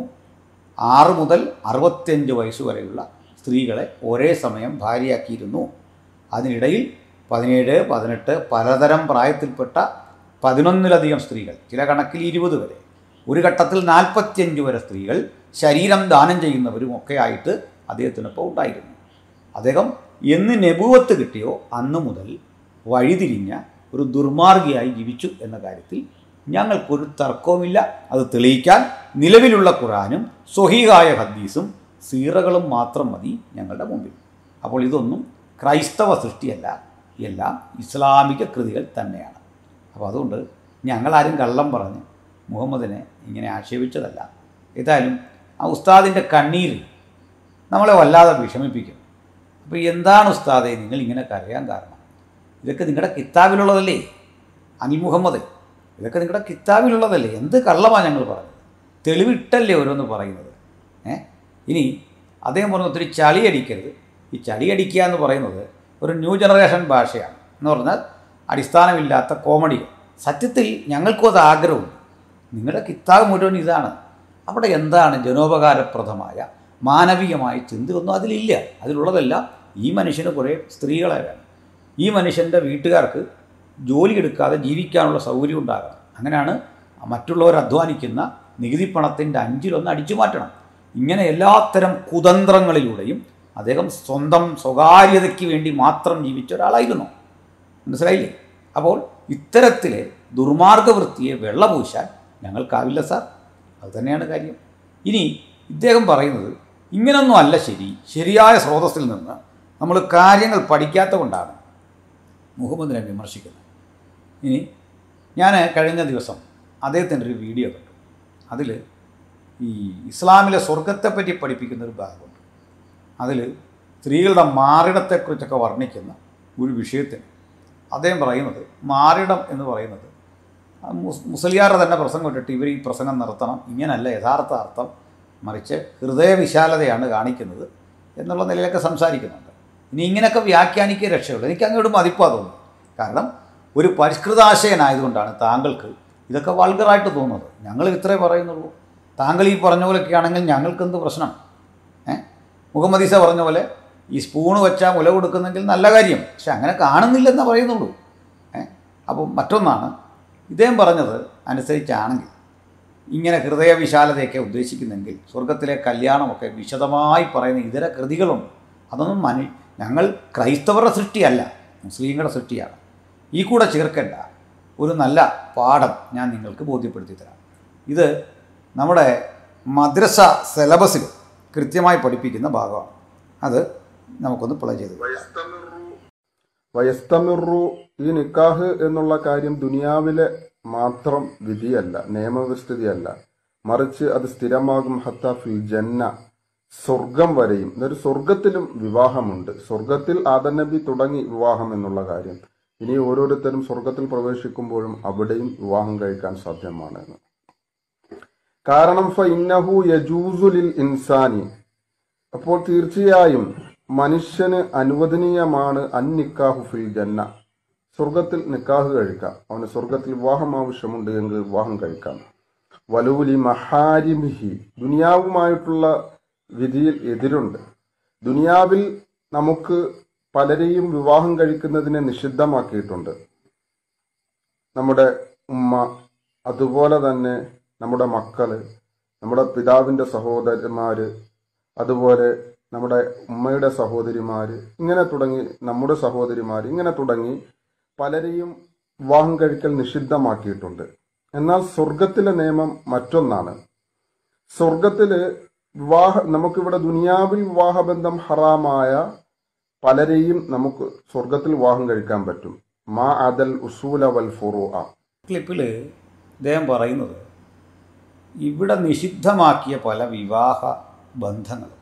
ആറ് മുതൽ അറുപത്തിയഞ്ച് വയസ്സ് വരെയുള്ള സ്ത്രീകളെ ഒരേ സമയം ഭാര്യയാക്കിയിരുന്നു അതിനിടയിൽ പതിനേഴ് പതിനെട്ട് പലതരം പ്രായത്തിൽപ്പെട്ട പതിനൊന്നിലധികം സ്ത്രീകൾ ചില കണക്കിൽ ഇരുപത് വരെ ഒരു ഘട്ടത്തിൽ നാൽപ്പത്തിയഞ്ച് വരെ സ്ത്രീകൾ ശരീരം ദാനം ചെയ്യുന്നവരും ഒക്കെ ആയിട്ട് അദ്ദേഹത്തിനൊപ്പം ഉണ്ടായിരുന്നു അദ്ദേഹം എന്ന് നെബുവത്ത് കിട്ടിയോ അന്ന് മുതൽ വഴിതിരിഞ്ഞ ഒരു ദുർമാർഗിയായി ജീവിച്ചു എന്ന കാര്യത്തിൽ ഞങ്ങൾക്കൊരു തർക്കവുമില്ല അത് തെളിയിക്കാൻ നിലവിലുള്ള ഖുറാനും സ്വഹീഹായ ഹദീസും സീറകളും മാത്രം മതി ഞങ്ങളുടെ മുമ്പിൽ അപ്പോൾ ഇതൊന്നും ക്രൈസ്തവ സൃഷ്ടിയല്ല എല്ലാം ഇസ്ലാമിക കൃതികൾ തന്നെയാണ് അപ്പോൾ അതുകൊണ്ട് ഞങ്ങളാരും കള്ളം പറഞ്ഞ് മുഹമ്മദിനെ ഇങ്ങനെ ആക്ഷേപിച്ചതല്ല ഏതായാലും ആ ഉസ്താദിൻ്റെ കണ്ണീര് നമ്മളെ വല്ലാതെ വിഷമിപ്പിക്കും അപ്പോൾ എന്താണ് ഉസ്താദെ നിങ്ങൾ ഇങ്ങനെ കരയാൻ കാരണം ഇതൊക്കെ നിങ്ങളുടെ കിതാബിലുള്ളതല്ലേ അനിൽ മുഹമ്മദ് ഇതൊക്കെ നിങ്ങളുടെ കിതാബിലുള്ളതല്ലേ എന്ത് കള്ളമാണ് ഞങ്ങൾ പറഞ്ഞത് തെളിവിട്ടല്ലേ ഓരോന്ന് പറയുന്നത് ഏ ഇനി അദ്ദേഹം പറഞ്ഞു ഒത്തിരി ചളിയടിക്കരുത് ഈ ചളിയടിക്കുക എന്ന് പറയുന്നത് ഒരു ന്യൂ ജനറേഷൻ ഭാഷയാണ് എന്ന് പറഞ്ഞാൽ അടിസ്ഥാനമില്ലാത്ത കോമഡികൾ സത്യത്തിൽ ഞങ്ങൾക്കും അത് ആഗ്രഹമുണ്ട് നിങ്ങളുടെ കിതാബ് മുഴുവൻ ഇതാണ് അവിടെ എന്താണ് ജനോപകാരപ്രദമായ മാനവികമായ ചിന്തയൊന്നും അതിലില്ല അതിലുള്ളതെല്ലാം ഈ മനുഷ്യന് കുറേ സ്ത്രീകളെ വേണം ഈ മനുഷ്യൻ്റെ വീട്ടുകാർക്ക് ജോലി എടുക്കാതെ ജീവിക്കാനുള്ള സൗകര്യം ഉണ്ടാകണം അങ്ങനെയാണ് മറ്റുള്ളവർ അധ്വാനിക്കുന്ന നികുതി പണത്തിൻ്റെ അഞ്ചിലൊന്ന് അടിച്ചു മാറ്റണം ഇങ്ങനെ എല്ലാത്തരം കുതന്ത്രങ്ങളിലൂടെയും അദ്ദേഹം സ്വന്തം സ്വകാര്യതയ്ക്ക് വേണ്ടി മാത്രം ജീവിച്ച ഒരാളായിരുന്നു മനസ്സിലായില്ലേ അപ്പോൾ ഇത്തരത്തിലെ ദുർമാർഗവൃത്തിയെ വെള്ളപൂശാൻ ഞങ്ങൾക്കാവില്ല സാർ അതുതന്നെയാണ് കാര്യം ഇനി ഇദ്ദേഹം പറയുന്നത് ഇങ്ങനൊന്നും അല്ല ശരി ശരിയായ സ്രോതസ്സിൽ നിന്ന് നമ്മൾ കാര്യങ്ങൾ പഠിക്കാത്ത കൊണ്ടാണ് മുഹമ്മദിനെ വിമർശിക്കുന്നത് ഇനി ഞാൻ കഴിഞ്ഞ ദിവസം അദ്ദേഹത്തിൻ്റെ ഒരു വീഡിയോ കണ്ടു അതിൽ ഈ ഇസ്ലാമിലെ സ്വർഗത്തെപ്പറ്റി പഠിപ്പിക്കുന്ന ഒരു ഭാഗമുണ്ട് അതിൽ സ്ത്രീകളുടെ മാറിടത്തെക്കുറിച്ചൊക്കെ വർണ്ണിക്കുന്ന ഒരു വിഷയത്തിന് അദ്ദേഹം പറയുന്നത് മാറിടം എന്ന് പറയുന്നത് ആ മുസ് മുസ്ലിയാരുടെ തന്നെ പ്രസംഗം ഇട്ടിട്ട് ഇവർ ഈ പ്രസംഗം നടത്തണം ഇങ്ങനല്ല യഥാർത്ഥ അർത്ഥം മറിച്ച് ഹൃദയവിശാലതയാണ് കാണിക്കുന്നത് എന്നുള്ള നിലയിലൊക്കെ സംസാരിക്കുന്നുണ്ട് ഇനി ഇങ്ങനെയൊക്കെ വ്യാഖ്യാനിക്കുക രക്ഷയുള്ളൂ എനിക്ക് അങ്ങോട്ട് മതിപ്പാ തോന്നുന്നു കാരണം ഒരു പരിഷ്കൃതാശയനായതുകൊണ്ടാണ് താങ്കൾക്ക് ഇതൊക്കെ വൾഗറായിട്ട് തോന്നുന്നത് ഞങ്ങൾ ഇത്രേ പറയുന്നുള്ളൂ താങ്കൾ ഈ പറഞ്ഞ പോലെയൊക്കെ ആണെങ്കിൽ ഞങ്ങൾക്കെന്ത് പ്രശ്നം ഏ മുഹമ്മദീസ പറഞ്ഞ പോലെ ഈ സ്പൂണ് വെച്ചാൽ മുല കൊടുക്കുന്നെങ്കിൽ നല്ല കാര്യം പക്ഷെ അങ്ങനെ കാണുന്നില്ലെന്നേ പറയുന്നുള്ളൂ ഏ അപ്പോൾ മറ്റൊന്നാണ് ഇദ്ദേഹം പറഞ്ഞത് അനുസരിച്ചാണെങ്കിൽ ഇങ്ങനെ ഹൃദയവിശാലതയൊക്കെ ഉദ്ദേശിക്കുന്നെങ്കിൽ സ്വർഗത്തിലെ കല്യാണമൊക്കെ വിശദമായി പറയുന്ന ഇതര കൃതികളുണ്ട് അതൊന്നും മനു ഞങ്ങൾ ക്രൈസ്തവരുടെ സൃഷ്ടിയല്ല മുസ്ലിങ്ങളുടെ സൃഷ്ടിയാണ് ഈ കൂടെ ചേർക്കേണ്ട ഒരു നല്ല പാഠം ഞാൻ നിങ്ങൾക്ക് ബോധ്യപ്പെടുത്തി തരാം ഇത് നമ്മുടെ മദ്രസ സിലബസിൽ കൃത്യമായി പഠിപ്പിക്കുന്ന ഭാഗമാണ് അത് നമുക്കൊന്ന് പ്ലേ ചെയ്ത് കേൾക്കാം. വയസ്തമിറു ഈ നിക്കാഹ് എന്നുള്ള കാര്യം ദുനിയാവിലെ മാത്രം വിധിയല്ല നിയമവിസ്ഥിതിയല്ല മറിച്ച് അത് സ്ഥിരമാകും ഹത്ത ഫിൽ ജന്ന സ്വർഗം വരെയും എന്നൊരു സ്വർഗത്തിലും വിവാഹമുണ്ട് സ്വർഗത്തിൽ ആദനബി തുടങ്ങി വിവാഹം എന്നുള്ള കാര്യം ഇനി ഓരോരുത്തരും സ്വർഗത്തിൽ പ്രവേശിക്കുമ്പോഴും അവിടെയും വിവാഹം കഴിക്കാൻ സാധ്യമാണ് എന്ന് കാരണം ഫ ഇന്നഹു യജൂസുലിൽ ഇൻസാനി അപ്പോൾ തീർച്ചയായും മനുഷ്യന് അനുവദനീയമാണ് അന്നിക്കാഹു ഫിൽ ജന്ന സ്വർഗത്തിൽ നിക്കാഹ് കഴിക്കാം അവന് സ്വർഗത്തിൽ വിവാഹം ആവശ്യമുണ്ട് എങ്കിൽ വിവാഹം കഴിക്കാം വലൂലി മഹാരിമിഹി ദുനിയാവുമായിട്ടുള്ള വിധിയിൽ എതിരുണ്ട് ദുനിയാവിൽ നമുക്ക് പലരെയും വിവാഹം കഴിക്കുന്നതിനെ നിഷിദ്ധമാക്കിയിട്ടുണ്ട് നമ്മുടെ ഉമ്മ അതുപോലെ തന്നെ നമ്മുടെ മക്കള് നമ്മുടെ പിതാവിൻ്റെ സഹോദരന്മാര് അതുപോലെ നമ്മുടെ ഉമ്മയുടെ സഹോദരിമാര് ഇങ്ങനെ തുടങ്ങി നമ്മുടെ സഹോദരിമാര് ഇങ്ങനെ തുടങ്ങി പലരെയും വിവാഹം കഴിക്കൽ നിഷിദ്ധമാക്കിയിട്ടുണ്ട് എന്നാൽ സ്വർഗത്തിലെ നിയമം മറ്റൊന്നാണ് സ്വർഗത്തില് വിവാഹ നമുക്കിവിടെ ദുനിയാവിൽ വിവാഹബന്ധം ഹറാമായ പലരെയും നമുക്ക് സ്വർഗത്തിൽ വിവാഹം കഴിക്കാൻ പറ്റും മാ അദൽ ഉസൂല വൽ ഫുറു ക്ലിപ്പിൽ ഇദ്ദേഹം പറയുന്നത് ഇവിടെ നിഷിദ്ധമാക്കിയ പല വിവാഹ ബന്ധങ്ങളും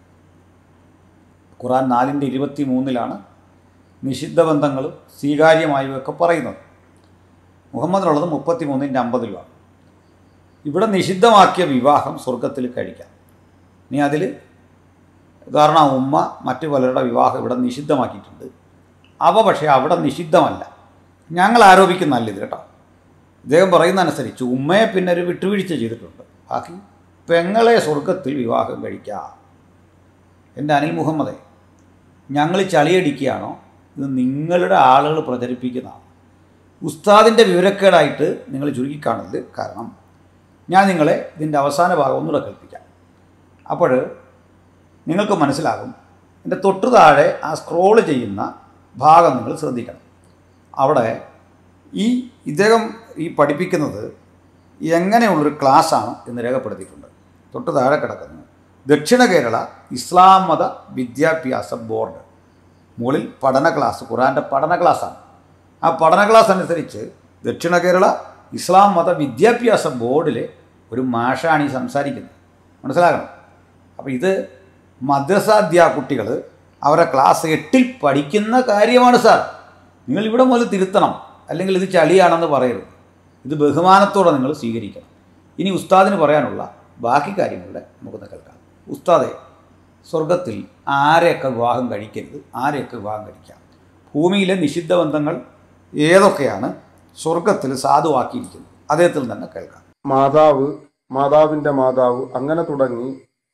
ഖുറാൻ നാലിൻ്റെ ഇരുപത്തി മൂന്നിലാണ് നിഷിദ്ധ ബന്ധങ്ങളും സ്വീകാര്യമായും ഒക്കെ പറയുന്നത് മുഹമ്മദിനുള്ളത് മുപ്പത്തി മൂന്നിൻ്റെ അമ്പതിലുമാണ് ഇവിടെ നിഷിദ്ധമാക്കിയ വിവാഹം സ്വർഗത്തിൽ കഴിക്കാം ഇനി അതിൽ ഉദാഹരണം ഉമ്മ മറ്റു പലരുടെ വിവാഹം ഇവിടെ നിഷിദ്ധമാക്കിയിട്ടുണ്ട് അവ പക്ഷേ അവിടെ നിഷിദ്ധമല്ല ഞങ്ങൾ ആരോപിക്കുന്നതല്ല ഇത് കേട്ടോ ഇദ്ദേഹം പറയുന്ന അനുസരിച്ച് ഉമ്മയെ പിന്നെ ഒരു വിട്ടുവീഴ്ച ചെയ്തിട്ടുണ്ട് ബാക്കി പെങ്ങളെ സ്വർഗത്തിൽ വിവാഹം കഴിക്കാം എൻ്റെ അനിൽ മുഹമ്മദേ ഞങ്ങൾ ചളിയടിക്കുകയാണോ ഇത് നിങ്ങളുടെ ആളുകൾ പ്രചരിപ്പിക്കുന്നതാണ് ഉസ്താദിൻ്റെ വിവരക്കേടായിട്ട് നിങ്ങൾ ചുരുക്കിക്കാണരുത് കാരണം ഞാൻ നിങ്ങളെ ഇതിൻ്റെ അവസാന ഭാഗം ഒന്നുകൂടെ കേൾപ്പിക്കാം അപ്പോൾ നിങ്ങൾക്ക് മനസ്സിലാകും എൻ്റെ തൊട്ടു താഴെ ആ സ്ക്രോൾ ചെയ്യുന്ന ഭാഗം നിങ്ങൾ ശ്രദ്ധിക്കണം അവിടെ ഈ ഇദ്ദേഹം ഈ പഠിപ്പിക്കുന്നത് എങ്ങനെയുള്ളൊരു ക്ലാസ്സാണ് എന്ന് രേഖപ്പെടുത്തിയിട്ടുണ്ട് തൊട്ട് താഴെ കിടക്കുന്നത് ദക്ഷിണ കേരള ഇസ്ലാം മത വിദ്യാഭ്യാസ ബോർഡ് മുകളിൽ പഠന ക്ലാസ് ഖുറാൻ്റെ പഠന ക്ലാസ്സാണ് ആ പഠന ക്ലാസ് അനുസരിച്ച് ദക്ഷിണ കേരള ഇസ്ലാം മത വിദ്യാഭ്യാസ ബോർഡിലെ ഒരു മാഷാണ് ഈ സംസാരിക്കുന്നത് മനസ്സിലാക്കണം അപ്പോൾ ഇത് മദ്രസാധ്യാ കുട്ടികൾ അവരെ ക്ലാസ് എട്ടിൽ പഠിക്കുന്ന കാര്യമാണ് സാർ നിങ്ങൾ ഇവിടെ മുതൽ തിരുത്തണം അല്ലെങ്കിൽ ഇത് ചളിയാണെന്ന് പറയരുത് ഇത് ബഹുമാനത്തോടെ നിങ്ങൾ സ്വീകരിക്കണം ഇനി ഉസ്താദിന് പറയാനുള്ള ബാക്കി കാര്യങ്ങളുടെ നമുക്കൊന്ന് കേൾക്കാം ഉസ്താദെ സ്വർഗത്തിൽ ആരെയൊക്കെ വിവാഹം കഴിക്കരുത് ആരെയൊക്കെ വിവാഹം കഴിക്കാം ഭൂമിയിലെ നിഷിദ്ധ ബന്ധങ്ങൾ ഏതൊക്കെയാണ് സ്വർഗത്തിൽ സാധുവാക്കിയിരിക്കുന്നത് അദ്ദേഹത്തിൽ തന്നെ കേൾക്കാം മാതാവ് മാതാവിന്റെ മാതാവ് അങ്ങനെ തുടങ്ങി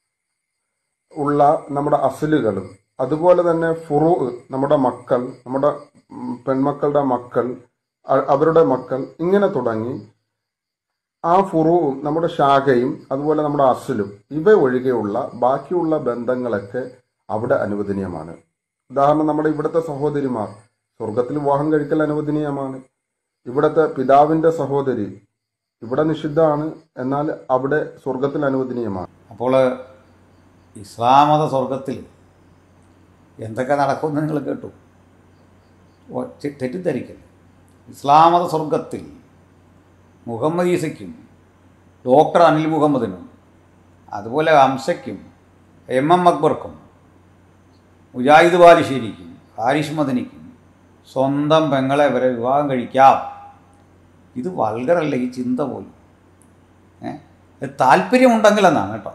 ഉള്ള നമ്മുടെ അസലുകളും അതുപോലെ തന്നെ ഫുറു നമ്മുടെ മക്കൾ നമ്മുടെ ഉം, പെൺമക്കളുടെ മക്കൾ അ- അവരുടെ മക്കൾ ഇങ്ങനെ തുടങ്ങി ആ ഫുറുവും നമ്മുടെ ശാഖയും അതുപോലെ നമ്മുടെ അസലും ഇവ ഒഴികെയുള്ള ബാക്കിയുള്ള ബന്ധങ്ങളൊക്കെ അവിടെ അനുവദനീയമാണ് ഉദാഹരണം നമ്മുടെ ഇവിടുത്തെ സഹോദരിമാർ സ്വർഗത്തിൽ വിവാഹം കഴിക്കൽ അനുവദനീയമാണ് ഇവിടുത്തെ പിതാവിന്റെ സഹോദരി ഇവിടെ നിഷിദ്ധമാണ് എന്നാൽ അവിടെ സ്വർഗത്തിൽ അനുവദനീയമാണ് അപ്പോൾ ഇസ്ലാമത സ്വർഗത്തിൽ എന്തൊക്കെ നടക്കുമെന്ന് നിങ്ങൾ കേട്ടു ഓ, തെ- തെറ്റിദ്ധരിക്കല്ലേ ഇസ്ലാമത സ്വർഗത്തിൽ മുഹമ്മദ് ഈസയ്ക്കും ഡോക്ടർ അനിൽ മുഹമ്മദിനും അതുപോലെ ഹംസയ്ക്കും എം എം അക്ബർക്കും മുജാഹിദ് ബാലുശ്ശേരിക്കും ഹാരിഷ് മദനിക്കും സ്വന്തം പെങ്ങളെ വരെ വിവാഹം കഴിക്കാം ഇത് വൾഗറല്ല ഈ ചിന്ത പോലും ഏ ഇത് താല്പര്യമുണ്ടെങ്കിലെന്നാണ് കേട്ടോ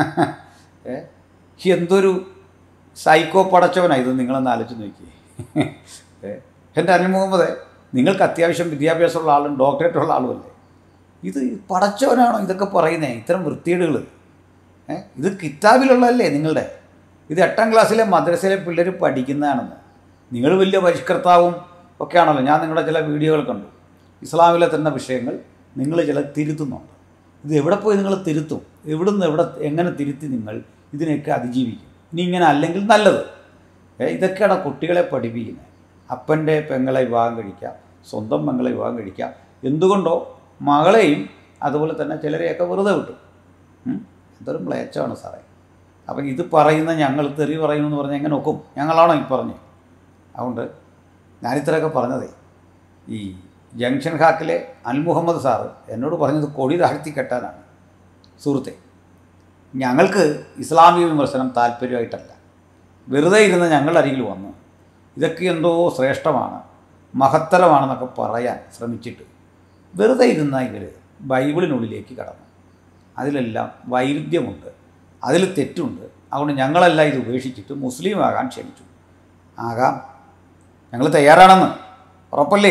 ഏ എന്തൊരു സൈക്കോ പടച്ചവനാണ് ഇത് നിങ്ങളൊന്ന് ആലോചിച്ച് നോക്കിയേ ഏ എൻ്റെ അനിൽ മുഹമ്മദ് നിങ്ങൾക്ക് അത്യാവശ്യം വിദ്യാഭ്യാസമുള്ള ആളും ഡോക്ടറേറ്റ് ഉള്ള ആളുമല്ലേ ഇത് പടച്ചവനാണോ ഇതൊക്കെ പറയുന്നത് ഇത്തരം വൃത്തികേടുകൾ ഏ ഇത് കിതാബിലുള്ളതല്ലേ നിങ്ങളുടെ ഇത് എട്ടാം ക്ലാസ്സിലെ മദ്രസയിലെ പിള്ളേർ പഠിക്കുന്നതാണെന്ന് നിങ്ങൾ വലിയ പരിഷ്കർത്താവും ഒക്കെ ആണല്ലോ ഞാൻ നിങ്ങളുടെ ചില വീഡിയോകൾ കണ്ടു ഇസ്ലാമിലെ തന്നെ വിഷയങ്ങൾ നിങ്ങൾ ചില തിരുത്തുന്നുണ്ട് ഇത് എവിടെ പോയി നിങ്ങൾ തിരുത്തും എവിടുന്ന് എവിടെ എങ്ങനെ തിരുത്തി നിങ്ങൾ ഇതിനെയൊക്കെ അതിജീവിക്കും ഇനി ഇങ്ങനെ അല്ലെങ്കിൽ നല്ലത് ഏ, ഇതൊക്കെയാണ് കുട്ടികളെ പഠിപ്പിക്കുന്നത് അപ്പൻ്റെ പെങ്ങളെ വിവാഹം കഴിക്കാം സ്വന്തം പെങ്ങളെ വിവാഹം കഴിക്കാം എന്തുകൊണ്ടോ മകളെയും അതുപോലെ തന്നെ ചിലരെയൊക്കെ വെറുതെ വിട്ടു ഉം? എന്തൊരു മ്ലേച്ഛമാണ് സാറേ അപ്പം ഇത് പറയുന്ന ഞങ്ങൾ തെറി പറയുന്നു എന്ന് പറഞ്ഞാൽ എങ്ങനെ ഒക്കും ഞങ്ങളാണോ ഈ പറഞ്ഞത് അതുകൊണ്ട് ഞാനിത്രയൊക്കെ പറഞ്ഞതേ ഈ ജംഗ്ഷൻ ഹാക്കിലെ അൽ മുഹമ്മദ് സാറ് എന്നോട് പറഞ്ഞത് കൊടി താഴ്ത്തി കെട്ടാനാണ് സുഹൃത്തെ ഞങ്ങൾക്ക് ഇസ്ലാമിക വിമർശനം താല്പര്യമായിട്ടല്ല വെറുതെ ഇരുന്ന് ഞങ്ങളുടെ അരികിൽ വന്നു ഇതൊക്കെ എന്തോ ശ്രേഷ്ഠമാണ് മഹത്തരമാണെന്നൊക്കെ പറയാൻ ശ്രമിച്ചിട്ട് വെറുതെ ഇരുന്ന ഇവർ ബൈബിളിനുള്ളിലേക്ക് കടന്നു അതിലെല്ലാം വൈരുദ്ധ്യമുണ്ട് അതിൽ തെറ്റുണ്ട് അതുകൊണ്ട് ഞങ്ങളെല്ലാം ഇത് ഉപേക്ഷിച്ചിട്ട് മുസ്ലിം ആകാൻ ക്ഷണിച്ചു ആകാം ഞങ്ങൾ തയ്യാറാണെന്ന് ഉറപ്പല്ലേ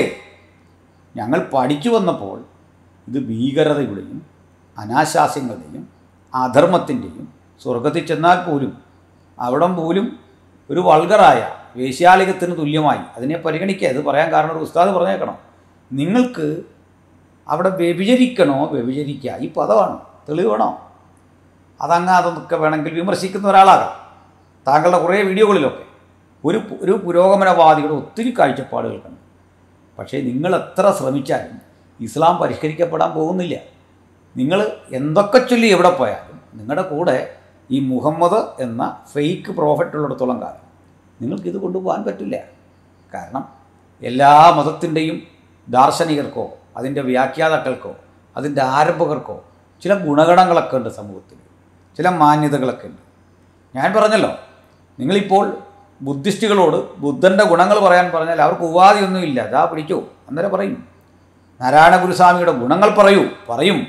ഞങ്ങൾ പഠിച്ചു വന്നപ്പോൾ ഇത് ഭീകരതയുടെയും അനാശാസ്യങ്ങളുടെയും അധർമ്മത്തിൻ്റെയും സ്വർഗത്തിൽ ചെന്നാൽ പോലും അവിടം പോലും ഒരു വൾഗറായ വേശ്യാലികത്തിന് തുല്യമായി അതിനെ പരിഗണിക്കുക ഇത് പറയാൻ കാരണം ഒരു ഉസ്താദ് പറഞ്ഞേക്കണം നിങ്ങൾക്ക് അവിടെ വ്യഭിചരിക്കണോ വ്യഭിചരിക്കുക ഈ പദമാണ് തെളിവാണോ അതങ്ങ് അതൊക്കെ വേണമെങ്കിൽ വിമർശിക്കുന്ന ഒരാളാകാം താങ്കളുടെ കുറേ വീഡിയോകളിലൊക്കെ ഒരു പു- ഒരു പുരോഗമനവാദിയുടെ ഒത്തിരി കാഴ്ചപ്പാടുകൾ കണ്ടു പക്ഷേ നിങ്ങൾ എത്ര ശ്രമിച്ചാലും ഇസ്ലാം പരിഷ്കരിക്കപ്പെടാൻ പോകുന്നില്ല നിങ്ങൾ എന്തൊക്കെ ചൊല്ലി എവിടെ പോയാലും നിങ്ങളുടെ കൂടെ ഈ മുഹമ്മദ് എന്ന ഫേക്ക് പ്രോഫറ്റ് ഉള്ളിടത്തോളം കാലം നിങ്ങൾക്കിത് കൊണ്ടുപോകാൻ പറ്റില്ല കാരണം എല്ലാ മതത്തിൻ്റെയും ദാർശനികർക്കോ അതിൻ്റെ വ്യാഖ്യാതാക്കൾക്കോ അതിൻ്റെ ആരംഭകർക്കോ ചില ഗുണഗണങ്ങളൊക്കെ ഉണ്ട് സമൂഹത്തിൽ ചില മാന്യതകളൊക്കെ ഉണ്ട് ഞാൻ പറഞ്ഞല്ലോ നിങ്ങളിപ്പോൾ ബുദ്ധിസ്റ്റുകളോട് ബുദ്ധൻ്റെ ഗുണങ്ങൾ പറയാൻ പറഞ്ഞാൽ അവർക്ക് ഉപാധിയൊന്നുമില്ല അതാ പിടിച്ചോ അന്നേരം പറയും നാരായണ ഗുരുസ്വാമിയുടെ ഗുണങ്ങൾ പറയൂ പറയും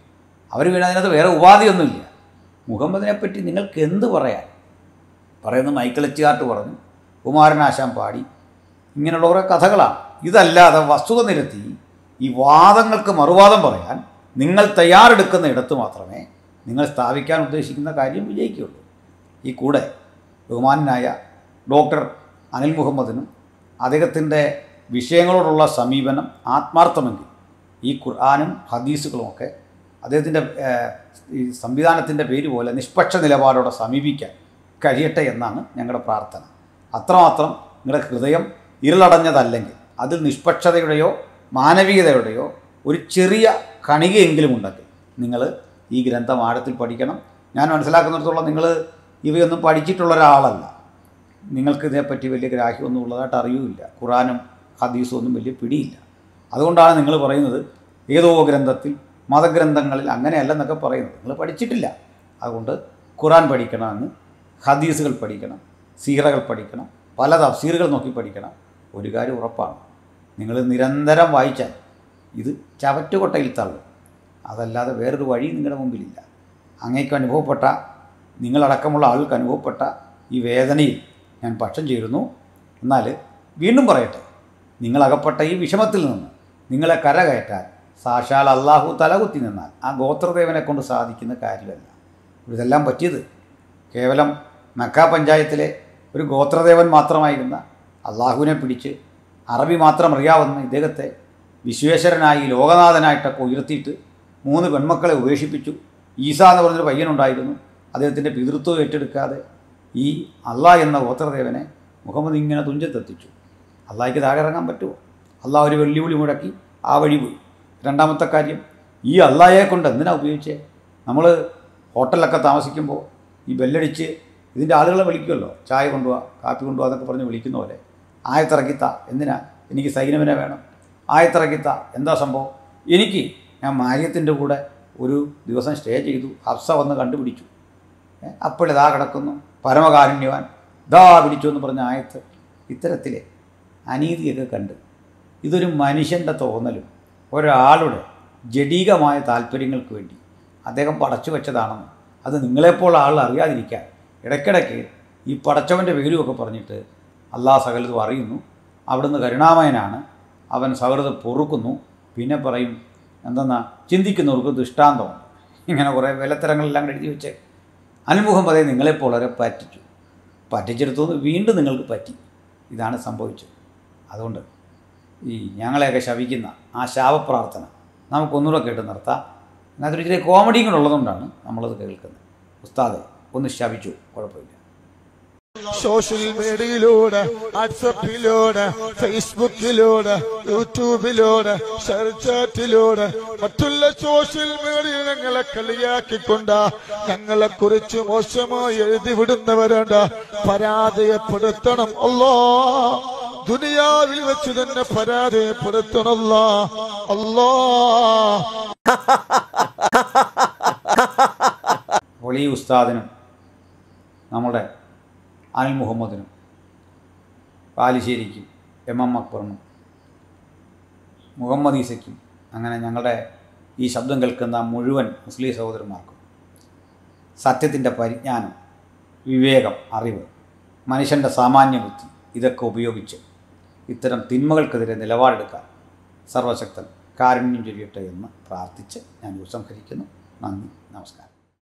അവർ പിന്നെ അതിനകത്ത് വേറെ ഉപാധിയൊന്നുമില്ല മുഹമ്മദിനെ പറ്റി നിങ്ങൾക്ക് എന്ത് പറയാൻ പറയുന്നത് മൈക്കിളച്ചുകാട്ട് പറഞ്ഞു കുമാരനാശാൻ പാടി ഇങ്ങനെയുള്ള കുറേ കഥകളാണ് ഇതല്ലാതെ വസ്തുത നിരത്തി ഈ വാദങ്ങൾക്ക് മറുവാദം പറയാൻ നിങ്ങൾ തയ്യാറെടുക്കുന്ന ഇടത്ത് മാത്രമേ നിങ്ങൾ സ്ഥാപിക്കാൻ ഉദ്ദേശിക്കുന്ന കാര്യം വിജയിക്കുകയുള്ളൂ ഈ കൂടെ ബഹുമാനായ ഡോക്ടർ അനിൽ മുഹമ്മദിനും അദ്ദേഹത്തിൻ്റെ വിഷയങ്ങളോടുള്ള സമീപനം ആത്മാർത്ഥമെങ്കിൽ ഈ ഖുർആാനും ഹദീസുകളുമൊക്കെ അദ്ദേഹത്തിൻ്റെ ഏഹ്, ഈ സംവിധാനത്തിൻ്റെ പേര് പോലെ നിഷ്പക്ഷ നിലപാടോടെ സമീപിക്കാൻ കഴിയട്ടെ എന്നാണ് ഞങ്ങളുടെ പ്രാർത്ഥന അത്രമാത്രം നിങ്ങളുടെ ഹൃദയം ഇരുളടഞ്ഞതല്ലെങ്കിൽ അതിൽ നിഷ്പക്ഷതയുടെയോ മാനവികതയുടെയോ ഒരു ചെറിയ കണികയെങ്കിലും ഉണ്ടെങ്കിൽ നിങ്ങൾ ഈ ഗ്രന്ഥം ആഴത്തിൽ പഠിക്കണം ഞാൻ മനസ്സിലാക്കുന്നിടത്തോളം നിങ്ങൾ ഇവയൊന്നും പഠിച്ചിട്ടുള്ള ഒരാളല്ല നിങ്ങൾക്ക് ഇതിനെപ്പറ്റി വലിയ ഗ്രാഹ്യമൊന്നും ഉള്ളതായിട്ട് അറിയുമില്ല ഖുറാനും ഹദീസും ഒന്നും വലിയ പിടിയില്ല അതുകൊണ്ടാണ് നിങ്ങൾ പറയുന്നത് ഏതോ ഗ്രന്ഥത്തിൽ മതഗ്രന്ഥങ്ങളിൽ അങ്ങനെയല്ലെന്നൊക്കെ പറയുന്നത് നിങ്ങൾ പഠിച്ചിട്ടില്ല അതുകൊണ്ട് ഖുറാൻ പഠിക്കണമെന്ന് ഹദീസുകൾ പഠിക്കണം സീറകൾ പഠിക്കണം പല തഫ്സീറുകൾ നോക്കി പഠിക്കണം ഒരു കാര്യം ഉറപ്പാണ് നിങ്ങൾ നിരന്തരം വായിച്ചാൽ ഇത് ചവറ്റുകൊട്ടയിൽ തള്ളും അതല്ലാതെ വേറൊരു വഴി നിങ്ങളുടെ മുമ്പിലില്ല അങ്ങേക്ക് അനുഭവപ്പെട്ട നിങ്ങളടക്കമുള്ള ആൾക്ക് അനുഭവപ്പെട്ട ഈ വേദനയിൽ ഞാൻ പക്ഷം ചേരുന്നു എന്നാൽ വീണ്ടും പറയട്ടെ നിങ്ങളകപ്പെട്ട ഈ വിഷമത്തിൽ നിന്ന് നിങ്ങളെ കരകയറ്റാൻ സാക്ഷാൽ അള്ളാഹു തലകുത്തി നിന്നാൽ ആ ഗോത്രദേവനെ കൊണ്ട് സാധിക്കുന്ന കാര്യമല്ല ഇതെല്ലാം പറ്റിയത് കേവലം മക്ക പഞ്ചായത്തിലെ ഒരു ഗോത്രദേവൻ മാത്രമായിരുന്ന അള്ളാഹുവിനെ പിടിച്ച് അറബി മാത്രം അറിയാവുന്ന ഇദ്ദേഹത്തെ വിശ്വേശ്വരനായി ലോകനാഥനായിട്ടൊക്കെ ഉയർത്തിയിട്ട് മൂന്ന് പെൺമക്കളെ ഉപേക്ഷിപ്പിച്ചു ഈസ എന്ന് പറഞ്ഞൊരു പയ്യനുണ്ടായിരുന്നു അദ്ദേഹത്തിൻ്റെ പിതൃത്വം ഏറ്റെടുക്കാതെ ഈ അള്ളാഹ് എന്ന ഗോത്രദേവനെ മുഹമ്മദ് ഇങ്ങനെ തുഞ്ചത്തെത്തിച്ചു അള്ളാഹിക്ക് താഴെ ഇറങ്ങാൻ പറ്റുമോ അള്ളാഹ് ഒരു വെല്ലുവിളി മുടക്കി ആ വഴി പോയി രണ്ടാമത്തെ കാര്യം ഈ അള്ളാഹയെ കൊണ്ട് എന്തിനാ ഉപയോഗിച്ചേ നമ്മൾ ഹോട്ടലിലൊക്കെ താമസിക്കുമ്പോൾ ഈ ബെല്ലടിച്ച് ഇതിൻ്റെ ആളുകളെ വിളിക്കുമല്ലോ ചായ കൊണ്ടുപോവാ കാപ്പി കൊണ്ടുപോവാ എന്നൊക്കെ പറഞ്ഞ് വിളിക്കുന്ന പോലെ ആയത്തിറക്കിത്ത എന്തിനാ എനിക്ക് സൈനവിനെ വേണം ആയത്തിറക്കിത്ത എന്താ സംഭവം എനിക്ക് ഞാൻ മാര്യത്തിൻ്റെ കൂടെ ഒരു ദിവസം സ്റ്റേ ചെയ്തു ഹഫ്സ വന്ന് കണ്ടുപിടിച്ചു ഏ, അപ്പോഴിതാ കിടക്കുന്നു പരമകാരുണ്യവാൻ ദാ പിടിച്ചു എന്ന് പറഞ്ഞ ആയത്ത് ഇത്തരത്തിലെ അനീതിയൊക്കെ കണ്ട് ഇതൊരു മനുഷ്യൻ്റെ തോന്നലും ഒരാളുടെ ജഡീകമായ താല്പര്യങ്ങൾക്ക് വേണ്ടി അദ്ദേഹം പടച്ചു വെച്ചതാണെന്ന് അത് നിങ്ങളെപ്പോൾ ആൾ അറിയാതിരിക്കാൻ ഇടയ്ക്കിടയ്ക്ക് ഈ പടച്ചവൻ്റെ പേരുമൊക്കെ പറഞ്ഞിട്ട് അള്ളാഹ് സകലതും അറിയുന്നു അവിടുന്ന് കരുണാമയനാണ് അവൻ സകലത് പൊറുക്കുന്നു പിന്നെ പറയും എന്തെന്നാ ചിന്തിക്കുന്നവർക്ക് ദൃഷ്ടാന്തമാണ് ഇങ്ങനെ കുറേ വിലത്തരങ്ങളെല്ലാം എഴുതി വെച്ച് അൽമുഹമ്മദെ നിങ്ങളെപ്പോൾ വളരെ പറ്റിച്ചു പറ്റിച്ചെടുത്തത് വീണ്ടും നിങ്ങൾക്ക് പറ്റി ഇതാണ് സംഭവിച്ചത് അതുകൊണ്ട് ഈ ഞങ്ങളെയൊക്കെ ശവിക്കുന്ന ആ ശാപപ്രാർത്ഥന നമുക്കൊന്നുകൂടെ കേട്ട് നിർത്താം അതിനകത്തൊരു ചെറിയ കോമഡിയും കൂടെ ഉള്ളതുകൊണ്ടാണ് നമ്മളത് കേൾക്കുന്നത് ഉസ്താദെ ഒന്ന് ശവിച്ചു കുഴപ്പമില്ല സോഷ്യൽ മീഡിയയിലൂടെ വാട്സപ്പിലൂടെ ഫേസ്ബുക്കിലൂടെ യൂട്യൂബിലൂടെ ഷെയർചാറ്റിലൂടെ മറ്റുള്ള സോഷ്യൽ മീഡിയ ഞങ്ങളെ കളിയാക്കിക്കൊണ്ട് ഞങ്ങളെ കുറിച്ച് മോശമായി എഴുതി വിടുന്നവരുണ്ട് പരാജയപ്പെടുത്തണം അല്ലോ ദുനിയാവിൽ വെച്ച് തന്നെ പരാജയപ്പെടുത്തണല്ല അല്ലോ അപ്പോൾ ഈ ഉസ്താദിനും നമ്മുടെ അനിൽ മുഹമ്മദിനും പാലിശ്ശേരിക്കും എം എം അക്ബറിനും മുഹമ്മദ് ഈസയ്ക്കും അങ്ങനെ ഞങ്ങളുടെ ഈ ശബ്ദം കേൾക്കുന്ന മുഴുവൻ മുസ്ലിം സഹോദരന്മാർക്കും സത്യത്തിൻ്റെ പരിജ്ഞാനം വിവേകം അറിവ് മനുഷ്യൻ്റെ സാമാന്യ ബുദ്ധി ഇതൊക്കെ ഉപയോഗിച്ച് ഇത്തരം തിന്മകൾക്കെതിരെ നിലപാടെടുക്കാൻ സർവശക്തൻ കാരുണ്യം ചൊരിയട്ടെ എന്ന് പ്രാർത്ഥിച്ച് ഞാൻ ഉപസംഹരിക്കുന്നു നന്ദി നമസ്കാരം